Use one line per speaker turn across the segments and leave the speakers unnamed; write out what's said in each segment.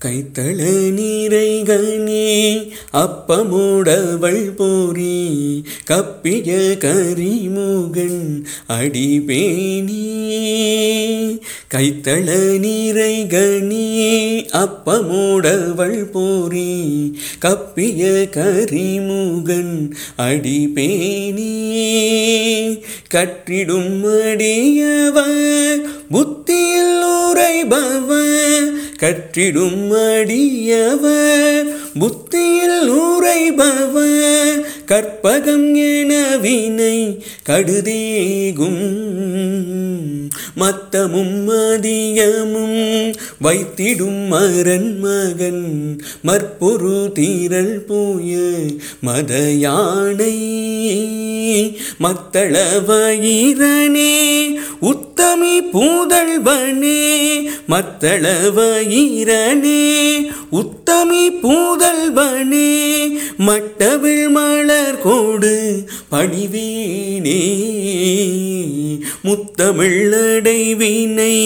கைத்தள நீரைகனே அப்பமோடவள் போரி கப்பிய கரிமுகன் அடிபேணி கைத்தள நீரைகனே அப்பமோடவள் போரி கப்பிய கரிமுகன் அடிபேணி கற்றிடும் அடியவர் புத்தியில் உரைபவர் கற்றிடும் அடியவர் புத்தியில் உரைபவர் கற்பகம் என வினை கடுதேகும் மத்தமும் மதியமும் வைத்திடும் மரன் மகன் மற்பொரு தீரல் பூய மத யானை மத்தள வயிரனே உத்தமி பூதல்வனே மத்தள வயிரனே உத்தமி பூதல்வனே மட்டவிழ் மலர் கோடு பணிவேனே முத்தமிழடைவினை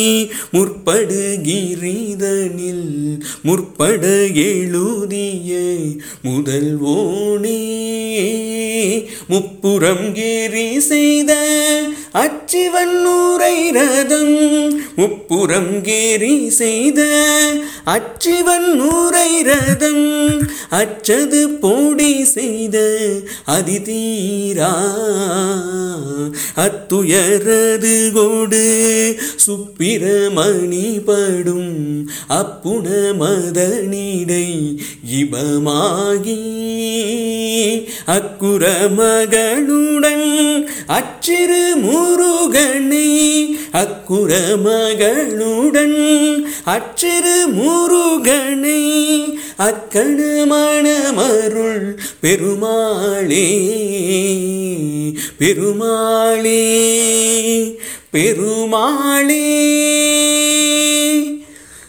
முற்படுகிரிதனில் முற்பட எழுதிய முதல்வோனே முப்புறம் கேரி செய்த அச்சிவன் நூரை ரதம் முப்புறம் கேரி செய்த அச்சிவன் நூரை ரதம் அச்சது போடி செய்த அதிதீரா அத்துயரது கொடு சுப்பிரமணி படும் அப்புண மதனிடை இபமாகி அக்குற மகளுடன் அச்சிறு முருகனை அக்குற மகளுடன் அச்சிறு முருகனை அக்கண மணமருள் பெருமாளே பெருமாளே பெருமாளே